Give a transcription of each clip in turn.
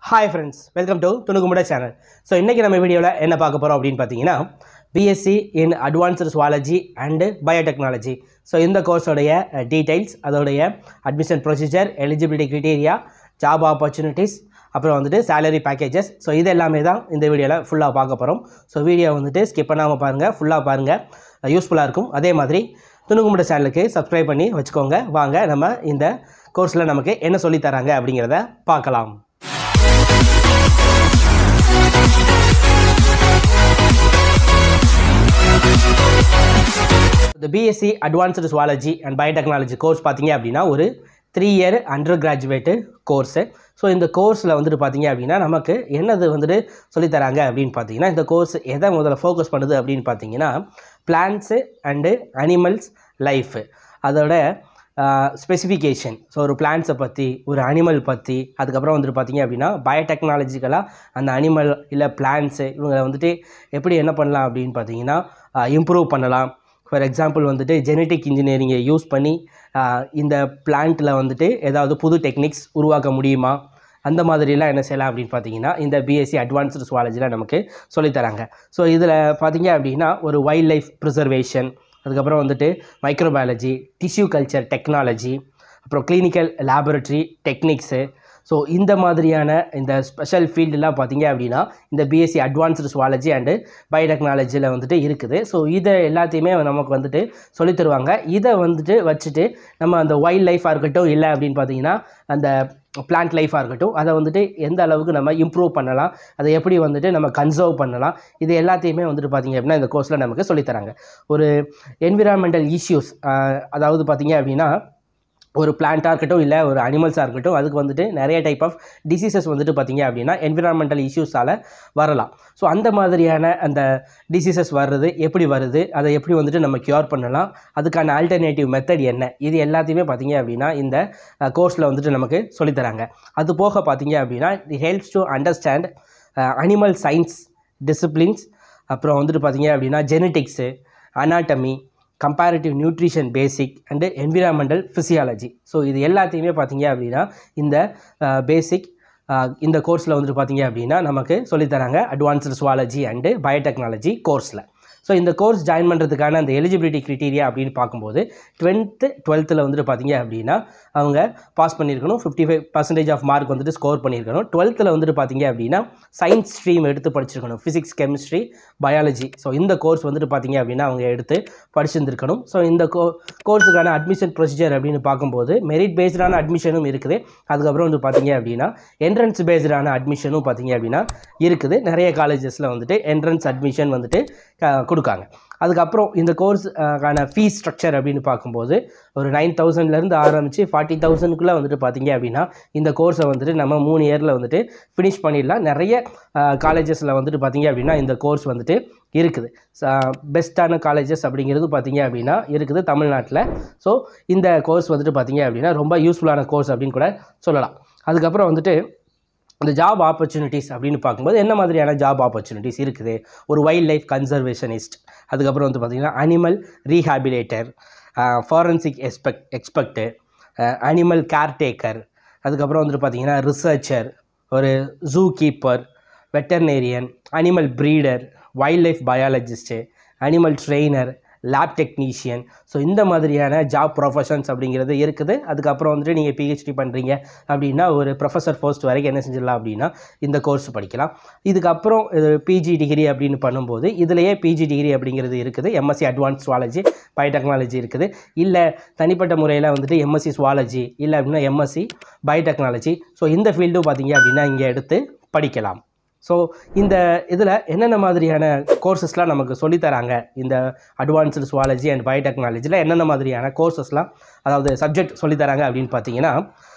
hi friends welcome to துணுக்குமுட channel so இன்றைக்கி நம்ம வீடியோவில் என்ன பார்க்க போகிறோம் அப்படின்னு பார்த்தீங்கன்னா BSc in advanced zoology and biotechnology so இந்த கோர்ஸோடைய டீடைல்ஸ் அதோடைய admission procedure eligibility criteria job opportunities அப்புறம் வந்துட்டு சேலரி பேக்கேஜஸ் ஸோ இது எல்லாமே தான் இந்த வீடியோவில் ஃபுல்லாக பார்க்க போகிறோம் ஸோ வீடியோ வந்துட்டு ஸ்கிப் பண்ணாமல் பாருங்கள் ஃபுல்லாக பாருங்கள் யூஸ்ஃபுல்லாக இருக்கும் அதே மாதிரி துணுக்குமுட சேனலுக்கு சப்ஸ்கிரைப் பண்ணி வச்சுக்கோங்க வாங்க நம்ம இந்த கோர்ஸில் நமக்கு என்ன சொல்லித் தராங்க அப்படிங்கிறத பார்க்கலாம் இந்த BSc advanced zoology and biotechnology course பார்த்தீங்க அப்படின்னா ஒரு three year under graduate course so இந்த கோர்ஸில் வந்துட்டு பார்த்தீங்க அப்படின்னா நமக்கு என்னது வந்துட்டு சொல்லித் தராங்க அப்படின்னு பார்த்தீங்கன்னா இந்த கோர்ஸ் எதை முதல்ல ஃபோக்கஸ் பண்ணுது அப்படின்னு பார்த்தீங்கன்னா பிளான்ஸு அண்டு அனிமல்ஸ் லைஃபு அதோட ஸ்பெசிஃபிகேஷன் ஸோ ஒரு பிளான்ஸை பற்றி ஒரு அனிமல் பற்றி அதுக்கப்புறம் வந்துட்டு பார்த்தீங்க அப்படின்னா பயோடெக்னாலஜிக்கலாக அந்த அனிமல் இல்லை பிளான்ஸு இவங்களை வந்துட்டு எப்படி என்ன பண்ணலாம் அப்படின்னு பார்த்தீங்கன்னா இம்ப்ரூவ் பண்ணலாம் ஃபார் எக்ஸாம்பிள் வந்துட்டு ஜெனட்டிக் இன்ஜினியரிங்கை யூஸ் பண்ணி ஆஹ், இந்த பிளான்ட்டில் வந்துட்டு ஏதாவது புது டெக்னிக்ஸ் உருவாக்க முடியுமா அந்த மாதிரிலாம் என்ன செய்யலாம் அப்படின்னு பார்த்தீங்கன்னா இந்த பிஎஸ்சி அட்வான்ஸ்டு சுவாலஜியில் நமக்கு சொல்லித்தராங்க ஸோ இதில் பார்த்தீங்க அப்படின்னா ஒரு வைல்ட் லைஃப் ப்ரிசர்வேஷன் அதுக்கப்புறம் வந்துட்டு மைக்ரோபயாலஜி டிஷ்யூ கல்ச்சர் டெக்னாலஜி அப்புறம் கிளினிக்கல் லேபரட்டரி டெக்னிக்ஸு ஸோ இந்த மாதிரியான இந்த ஸ்பெஷல் ஃபீல்டெலாம் பார்த்தீங்க அப்படின்னா இந்த பிஎஸ்சி அட்வான்ஸ்டு சுவாலஜி அண்டு பயோடெக்னாலஜியில் வந்துட்டு இருக்குது ஸோ இதை எல்லாத்தையுமே நமக்கு வந்துட்டு சொல்லித் தருவாங்க இதை வந்துட்டு வச்சுட்டு நம்ம அந்த வைல்ட் லைஃபாக இருக்கட்டும் இல்லை அப்படின்னு பார்த்தீங்கன்னா அந்த பிளான்ட் லைஃபாக இருக்கட்டும் அதை வந்துட்டு எந்த அளவுக்கு நம்ம இம்ப்ரூவ் பண்ணலாம் அதை எப்படி வந்துட்டு நம்ம கன்சர்வ் பண்ணலாம் இது எல்லாத்தையுமே வந்துட்டு பார்த்திங்க அப்படின்னா இந்த கோர்ஸில் நமக்கு சொல்லித்தராங்க ஒரு என்விரான்மெண்டல் இஷ்யூஸ் அதாவது பார்த்தீங்க அப்படின்னா ஒரு பிளான்ட்டாக இருக்கட்டும் இல்லை ஒரு அனிமல்ஸாக இருக்கட்டும் அதுக்கு வந்துட்டு நிறைய டைப் ஆஃப் டிசீசஸ் வந்துட்டு பார்த்தீங்க அப்படின்னா என்விரான்மெண்டல் இஷ்யூஸால் வரலாம் ஸோ அந்த மாதிரியான அந்த டிசீசஸ் வர்றது எப்படி வருது அதை எப்படி வந்துட்டு நம்ம க்யூர் பண்ணலாம் அதுக்கான ஆல்டர்னேட்டிவ் மெத்தட் என்ன இது எல்லாத்தையுமே பார்த்தீங்க அப்படின்னா இந்த கோர்ஸில் வந்துட்டு நமக்கு சொல்லித்தராங்க அது போக பார்த்தீங்க அப்படின்னா it helps to understand animal science disciplines அப்புறம் வந்துட்டு பார்த்தீங்க அப்படின்னா genetics anatomy comparative nutrition basic and environmental physiology so இது எல்லாத்தையுமே பார்த்தீங்க அப்படின்னா இந்த பேசிக் இந்த கோர்ஸில் வந்துட்டு பார்த்தீங்க அப்படின்னா நமக்கு சொல்லித்தராங்க அட்வான்ஸ்டு சுவாலஜி அண்டு பயோடெக்னாலஜி கோர்ஸில் ஸோ இந்த கோர்ஸ் ஜாயின் பண்ணுறதுக்கான அந்த எலிஜிபிலிட்டி க்ரிட்டீரியா அப்படின்னு பார்க்கும்போது டுவெல்த்து டுவெல்த்தில் வந்துட்டு பார்த்தீங்க அப்படின்னா அவங்க பாஸ் பண்ணியிருக்கணும் fifty five percentage of mark வந்துட்டு ஸ்கோர் பண்ணியிருக்கணும் டுவெல்த்தில் வந்துட்டு பார்த்தீங்க அப்படின்னா சயின்ஸ் ஸ்ட்ரீம் எடுத்து படிச்சிருக்கணும் ஃபிசிக்ஸ் கெமிஸ்ட்ரி பயாலஜி ஸோ இந்த கோர்ஸ் வந்துட்டு பார்த்தீங்க அப்படின்னா அவங்க எடுத்து படிச்சிருந்துருக்கணும் ஸோ இந்த கோ கோர்ஸுக்கான அட்மிஷன் ப்ரொசீஜர் அப்படின்னு பார்க்கும்போது மெரிட் பேஸ்டான அட்மிஷனும் இருக்குது அதுக்கப்புறம் வந்து பார்த்தீங்க அப்படின்னா என்ட்ரன்ஸ் பேஸ்டான அட்மிஷனும் பார்த்தீங்க அப்படின்னா இருக்குது நிறைய காலேஜஸில் வந்துட்டு என்ட்ரன்ஸ் அட்மிஷன் வந்துட்டு க- கொடுக்காங்க அதுக்கப்புறம் இந்த கோர்ஸ்க்கான ஃபீஸ் ஸ்ட்ரக்சர் அப்படின்னு பார்க்கும்போது ஒரு நைன் தௌசண்ட்லேருந்து ஆரம்பித்து ஃபார்ட்டி தௌசண்ட்குள்ளே வந்துட்டு பார்த்தீங்க அப்படின்னா இந்த கோர்ஸை வந்துட்டு நம்ம மூணு இயரில் வந்துட்டு ஃபினிஷ் பண்ணிடலாம் நிறைய காலேஜஸில் வந்துட்டு பார்த்தீங்க அப்படின்னா இந்த கோர்ஸ் வந்துட்டு இருக்குது பெஸ்ட்டான காலேஜஸ் அப்படிங்கிறது பார்த்தீங்க அப்படின்னா இருக்குது தமிழ்நாட்டில் ஸோ இந்த கோர்ஸ் வந்துட்டு பார்த்தீங்க அப்படின்னா ரொம்ப யூஸ்ஃபுல்லான கோர்ஸ் அப்படின்னு கூட சொல்லலாம் அதுக்கப்புறம் வந்துட்டு இந்த ஜாப் ஆப்பர்ச்சுனிட்டிஸ் அப்படின்னு பார்க்கும்போது என்ன மாதிரியான ஜாப் ஆப்பர்ச்சுனிட்டிஸ் இருக்குது ஒரு வைல்ட் லைஃப் கன்சர்வேஷனிஸ்ட் அதுக்கப்புறம் வந்து பார்த்திங்கன்னா animal rehabilitator forensic expect expect animal caretaker அதுக்கப்புறம் வந்துட்டு பார்த்திங்கன்னா ரிசர்ச்சர் ஒரு zoo keeper veterinarian animal breeder wild life biologist animal trainer lab technician so இந்த மாதிரியான ஜாப் ப்ரொஃபஷன்ஸ் அப்படிங்கிறது இருக்குது அதுக்கப்புறம் வந்துட்டு நீங்கள் பிஹெச்டி பண்ணுறீங்க அப்படின்னா ஒரு ப்ரொஃபஸர் போஸ்ட் வரைக்கும் என்ன செஞ்சிடலாம் அப்படின்னா இந்த கோர்ஸ் படிக்கலாம் இதுக்கப்புறம் இது பிஜி டிகிரி அப்படின்னு பண்ணும்போது இதுலேயே பிஜி டிகிரி அப்படிங்கிறது இருக்குது எம்எஸ்சி அட்வான்ஸ் சுவாலஜி பயோடெக்னாலஜி இருக்குது இல்லை தனிப்பட்ட முறையில் வந்துட்டு எம்எஸ்சி சுவாலஜி இல்லை அப்படின்னா எம்எஸ்சி பயோடெக்னாலஜி ஸோ இந்த ஃபீல்டும் பார்த்தீங்க அப்படின்னா இங்கே எடுத்து படிக்கலாம் ஸோ இந்த இதில் என்னென்ன மாதிரியான கோர்சஸ்லாம் நமக்கு சொல்லித் தராங்க இந்த அட்வான்ஸ்டு சுவாலஜி அண்ட் பயோடெக்னாலஜியில் என்னென்ன மாதிரியான கோர்சஸ்லாம் அதாவது சப்ஜெக்ட் சொல்லித் தராங்க அப்படின்னு பார்த்தீங்கன்னா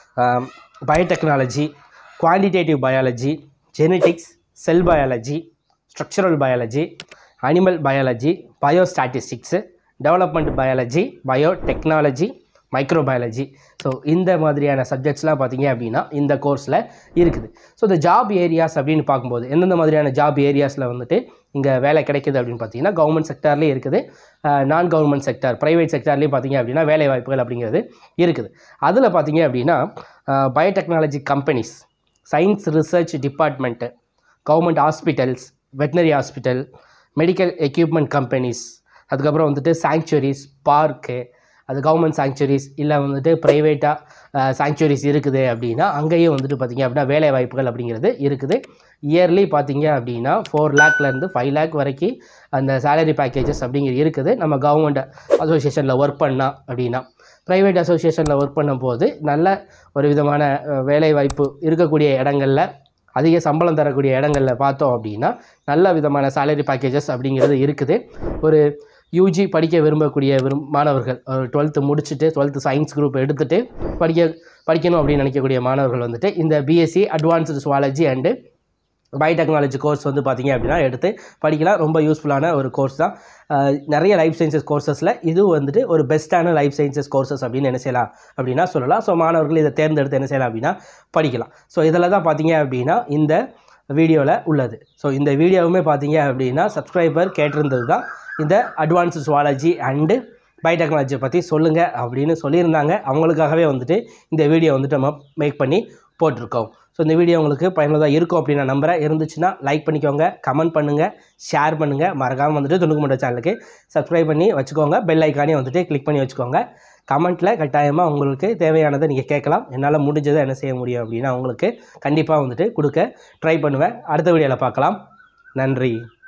biotechnology quantitative biology genetics cell biology structural biology animal biology biostatistics development biology biotechnology microbiology so இந்த மாதிரியான சப்ஜெக்ட்ஸ்லாம் பார்த்தீங்க அப்படின்னா இந்த கோர்ஸில் இருக்குது ஸோ இந்த ஜாப் ஏரியாஸ் அப்படின்னு பார்க்கும்போது எந்தெந்த மாதிரியான ஜாப் ஏரியாஸில் வந்துட்டு இங்கே வேலை கிடைக்குது அப்படின்னு பார்த்தீங்கன்னா கவர்மெண்ட் செக்டார்லேயே இருக்குது நான் கவர்மெண்ட் செக்டார் ப்ரைவேட் செக்டார்லேயும் பார்த்தீங்க அப்படின்னா வேலை வாய்ப்புகள் அப்படிங்கிறது இருக்குது அதில் பார்த்தீங்க அப்படின்னா biotechnology companies science research department government hospitals veterinary hospital medical equipment companies அதுக்கப்புறம் வந்துட்டு சாங்சுவரிஸ் பார்க்கு அது கவர்மெண்ட் சாங்சுவரிஸ் இல்லை வந்துட்டு ப்ரைவேட்டாக சாங்சுவரிஸ் இருக்குது அப்படின்னா அங்கேயும் வந்துட்டு பார்த்திங்க அப்படின்னா வேலை வாய்ப்புகள் அப்படிங்கிறது இருக்குது இயர்லி பார்த்தீங்க அப்படின்னா ஃபோர் லேக்லேருந்து ஃபைவ் லேக் வரைக்கும் அந்த சேலரி பேக்கேஜஸ் அப்படிங்கிறது இருக்குது நம்ம கவர்மெண்ட் அசோசியேஷனில் ஒர்க் பண்ணால் அப்படின்னா ப்ரைவேட் அசோசியேஷனில் ஒர்க் பண்ணும்போது நல்ல ஒரு விதமான அஹ், வேலை வாய்ப்பு இருக்கக்கூடிய இடங்களில் அதிக சம்பளம் தரக்கூடிய இடங்களில் பார்த்தோம் அப்படின்னா நல்ல விதமான சேலரி பேக்கேஜஸ் அப்படிங்கிறது இருக்குது ஒரு யூஜி படிக்க விரும்பக்கூடிய விரும் மாணவர்கள் ஒரு டுவெல்த்து முடிச்சுட்டு டுவெல்த்து சயின்ஸ் குரூப் எடுத்துகிட்டு படிக்க படிக்கணும் அப்படின்னு நினைக்கக்கூடிய மாணவர்கள் வந்துட்டு இந்த BSc advanced zoology and biotechnology course வந்து பார்த்தீங்க அப்படின்னா எடுத்து படிக்கலாம் ரொம்ப யூஸ்ஃபுல்லான ஒரு கோர்ஸ் தான் அஹ் நிறைய லைஃப் சயின்சஸ் கோர்சஸில் இது வந்துட்டு ஒரு பெஸ்ட்டான லைஃப் சயின்சஸ் கோர்சஸ் அப்படின்னு என்ன செய்யலாம் அப்படின்னா சொல்லலாம் ஸோ மாணவர்கள் இதை தேர்ந்தெடுத்து என்ன செய்யலாம் அப்படின்னா படிக்கலாம் ஸோ இதில் தான் பார்த்தீங்க அப்படின்னா இந்த வீடியோவில் உள்ளது ஸோ இந்த வீடியோவுமே பார்த்தீங்க அப்படின்னா சப்ஸ்கிரைபர் கேட்டிருந்தது தான் இந்த அட்வான்ஸ்டு சுவாலஜி அண்டு பயோடெக்னாலஜியை பற்றி சொல்லுங்கள் அப்படின்னு சொல்லியிருந்தாங்க அவங்களுக்காகவே வந்துட்டு இந்த வீடியோ வந்துட்டு நம்ம மேக் பண்ணி போட்டிருக்கோம் ஸோ இந்த வீடியோ உங்களுக்கு பயனுள்ளதாக இருக்கும் அப்படின்னு நான் நம்புறேன் இருந்துச்சுன்னா லைக் பண்ணிக்கோங்க கமெண்ட் பண்ணுங்கள் ஷேர் பண்ணுங்கள் மறக்காமல் வந்துட்டு துணுக்கு மட்ட சேனலுக்கு சப்ஸ்கிரைப் பண்ணி வச்சுக்கோங்க பெல் ஐக்கானையும் வந்துட்டு கிளிக் பண்ணி வச்சுக்கோங்க கமெண்ட்டில் கட்டாயமாக உங்களுக்கு தேவையானதை நீங்கள் கேட்கலாம் என்னால் முடிஞ்சதை என்ன செய்ய முடியும் அப்படின்னா உங்களுக்கு கண்டிப்பாக வந்துட்டு கொடுக்க ட்ரை பண்ணுவேன் அடுத்த வீடியோவில் பார்க்கலாம் நன்றி